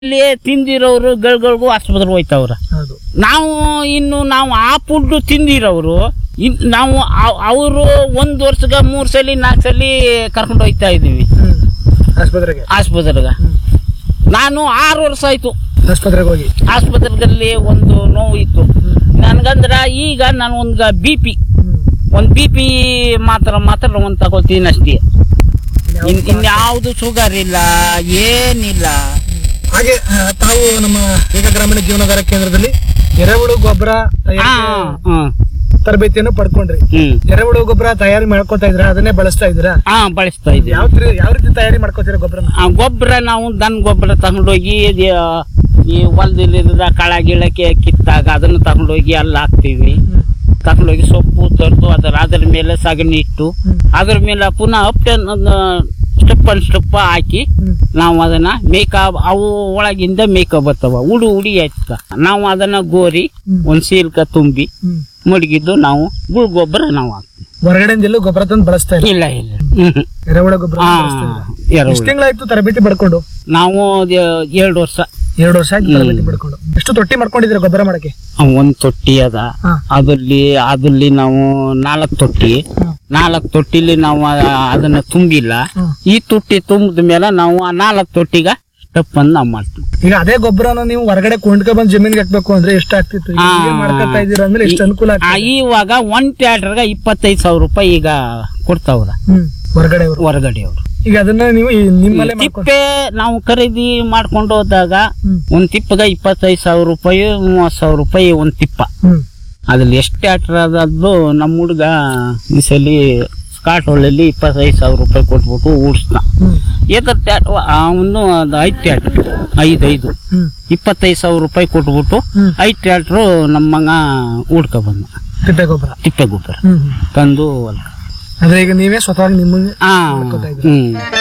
ಇಲ್ಲಿ ತಿಂದಿರೋರು ಗಳಿಗಳಿಗೂ ಆಸ್ಪತ್ರೆಗೆ ಹೋಯ್ತಾವ್ರ ಹೌದು ನಾವು ಇನ್ನು ನಾವು ಆ ಫುಡ್ ತಿಂದಿರೋರು ಇನ್ ನಾವು ಅವರು ಒಂದು ವರ್ಷಗ ಮೂರು ಸಲ ನಾಲ್ಕು ಸಲ ಕರ್ಕೊಂಡು ಹೋಗ್ತಾ ಇದ್ದೀವಿ ಹ್ಮ್ ಆಸ್ಪತ್ರೆಗೆ ಆಸ್ಪತ್ರೆಗೆ ನಾನು ಆರು ವರ್ಷ ಆಯ್ತು ಆಸ್ಪತ್ರೆಗೆ ಹೋಗಿ ಆಸ್ಪತ್ರೆಯಲ್ಲಿ ಒಂದು ನೋವು ಇತ್ತು ನನಗಂದ್ರ ಈಗ ನಾನು ಒಂದು ಬಿ ಪಿ ಹ್ಮ್ ಒಂದು ಬಿ ಪಿ ಮಾತ್ರ ಮಾತ್ರ ಒಂದು ತಗೊಳ್ತೀನಿ ಅಷ್ಟೇ ಇನ್ ಇನ್ಯಾವ- ಇನ್ಯಾವುದು ಶುಗರ್ ಇಲ್ಲ ಏನಿಲ್ಲ ಹಾಗೆ ಆ, ತಾವು ನಮ್ಮ ಈಗ ಗ್ರಾಮೀಣ ಜೀವನಾಧಾರ ಕೇಂದ್ರದಲ್ಲಿ ಎರೆಹುಳು ಗೊಬ್ಬರ ಹಾ ತಯಾರಿಕೆ ಹ್ಮ್ ತರಬೇತಿಯನ್ನು ಪಡ್ಕೊಂಡ್ರಿ ಹ್ಮ್ ಎರೆಹುಳು ಗೊಬ್ಬರ ತಯಾರಿ ಮಾಡ್ಕೊತಾ ಇದ್ರ ಅದನ್ನೇ ಬಳಸ್ತಾ ಇದ್ದೀರಾ ಹಾ ಬಳಸ್ತಾ ಇದ್ದೀವಿ ಯಾವ ತಿ- ಯಾವ ರೀತಿ ತಯಾರಿ ಮಾಡ್ಕೋತೀರಾ ಗೊಬ್ಬರನ ಆ ಗೊಬ್ಬರ ನಾವು ದನ ಗೊಬ್ಬರ ತಗೊಂಡೋಗಿ ಇದ್, ಈ ಹೊಲದಲ್ಲಿರದ ಕಳ ಗಿಳಕ್ಕೆ ಕಿತ್ತಾಗ ಅದನ್ನು ತಗೊಂಡೋಗಿ ಅಲ್ಲಿ ಹಾಕ್ತೀವಿ ತಗೊಂಡೋಗಿ ಸೊಪ್ಪು ತರ್ದು ಅದರ ಅದ್ರ ಮೇಲೆ ಸಗಣಿ ಇಟ್ಟು ಅದ್ರ ಮೇಲೆ ಪುನಃ ಅಪ್ ಸ್ಟೆಪ್ ಅಂಡ್ ಸ್ಟೆಪ್ ಹಾಕಿ ನಾವು ಅದನ್ನ ಮೇಕ ಅವು ಒಳಗಿಂದ ಮೇಕ ಬರ್ತಾವ ಉಡು ಉಡಿ ಆಯ್ತ ನಾವು ಅದನ್ನ ಗೋರಿ ಒಂದ್ ಸೀಲ್ಕ ತುಂಬಿ ಮಡಗಿದ್ದು ನಾವು ಗುಳ್ ಗೊಬ್ಬರ ನಾವು ಹಾಕ್ತೀವಿ ಹೊರಗಡೆಯಿಂದ ಎಲ್ಲೂ ಗೊಬ್ಬರ ತಂದು ಬಳಸ್ತಾ ಇಲ್ಲ ಇಲ್ಲ ಇಲ್ಲ ಹ್ಮ್ ಎರೆಹುಳ ಗೊಬ್ಬರ ಹಾ ಬಳಸ್ತಾ ಇಲ್ಲ ಎರೆಹುಳು. ಎಷ್ಟು ತಿಂಗಳಾಯ್ತು ತರಬೇತಿ ಪಡ್ಕೊಂಡು ನಾವು ಅದ್ ಎರಡು ವರ್ಷ ಎರಡು ವರ್ಷ ಆಗಿ ತರಬೇತಿ ಪಡ್ಕೊಂಡು ಎಷ್ಟು ತೊಟ್ಟಿ ಮಾಡ್ಕೊಂಡಿದ್ದೀರಾ ಗೊಬ್ಬರ ಮಾಡಕ್ಕೆ ಆ, ಒಂದ್ ತೊಟ್ಟಿ ಅದ ಹಾ. ಅದ್ರಲ್ಲಿ ಅದ್ರಲ್ಲಿ ನಾವು ನಾಲ್ಕು ತೊಟ್ಟಿ ಹ್ಮ್. ನಾಲ್ಕು ತೊಟ್ಟಿಲಿ ನಾವು ಆ- ಅದನ್ನ ತುಂಬಿಲ್ಲ ಹ್ಮ್. ಈ ತೊಟ್ಟಿ ತುಂಬಿದ ಮೇಲೆ ನಾವು ಆ ನಾಲ್ಕು ತೊಟ್ಟಿಗ ಸ್ಟೆಪ್ ಅನ್ನು ನಾವು ಮಾಡ್ತೀವಿ ಈಗ ಅದೇ ಗೊಬ್ಬರನ ನೀವು ಹೊರಗಡೆ ಕೊಂಡ್ಕೊ ಬಂದು ಜಮೀನ್ಗೆ ಹಾಕ್ಬೇಕು ಅಂದ್ರೆ ಎಷ್ಟು ಆಗ್ತಿತ್ತು ಈಗ ಆ, ಹೀಗೆ ಮಾಡ್ಕೊತಾ ಇದ್ದೀರಾ ಅಂದ್ರೆ ಎಷ್ಟು ಅನುಕೂಲ ಆ, ಆಗ್ತದೆ ಇವಾಗ ಒನ್ ಟ್ಯಾಟ್ರಗ ಇಪ್ಪತ್ತೈದು ಸಾವಿರ ರೂಪಾಯಿ ಈಗ ಕೊಡ್ತಾವ್ರ ಹ್ಮ್ ಹೊರಗಡೆ ಅವರು ಹೊರಗಡೆಯವರು ಈಗ ಅದನ್ನ ನೀವು ಈ ನಿಮ್ಮಲ್ಲೇ ಮಾಡ್ಕೊ ತಿಪ್ಪೆ ನಾವು ಖರೀದಿ ಮಾಡ್ಕೊಂಡು ಹೋದಾಗ ಹ್ಮ್. ಒಂದ್ ತಿಪ್ಪಗ ಇಪ್ಪತ್ತೈದು ಸಾವಿರ ರೂಪಾಯಿ ಮೂವತ್ ಸಾವಿರ ರೂಪಾಯಿ ಒಂದ್ ತಿಪ್ಪ ಹ್ಮ್ ಅದ್ರಲ್ಲಿ ಎಷ್ಟು ಟ್ಯಾಕ್ಟರ್ ಆದದ್ದು ನಮ್ಮ ಹುಡುಗ ಈ ಸಲಿ ಸ್ಕಾಟ್ ಹೊಳ್ಳಲ್ಲಿ ಇಪ್ಪತ್ತೈದು ಸಾವಿರ ರೂಪಾಯಿ ಕೊಟ್ಬಿಟ್ಟು ಓಡಿಸ್ದ ಹ್ಮ್ ಏತರ ಟ್ಯಾಟ್ ಅವನು ಅದು ಐದು ಟ್ಯಾಕ್ಟರ್ ಐದು ಐದು ಹ್ಮ್ ಇಪ್ಪತ್ತೈದು ಸಾವಿರ ರೂಪಾಯಿ ಕೊಟ್ಬಿಟ್ಟು ಹ್ಮ್. ಐದು ಟ್ಯಾಕ್ಟ್ರು ನಮ್ಮಂಗ ಹುಡ್ಕ ಬಂದ ತಿಪ್ಪೆ ಗೊಬ್ಬರ ತಿಪ್ಪೆ ಗೊಬ್ಬರ ಹ್ಮ್ ಹ್ಮ್. ತಂದು ಹೊಲ್ಕ ಅಂದ್ರೆ ಈಗ ನೀವೇ ಸ್ವತಃ ನಿಮ್ಮನ್ನೇ ಹಾ ಮಾಡ್ಕೊತಾ ಇದ್ದೀರಾ? ಹ್ಮ್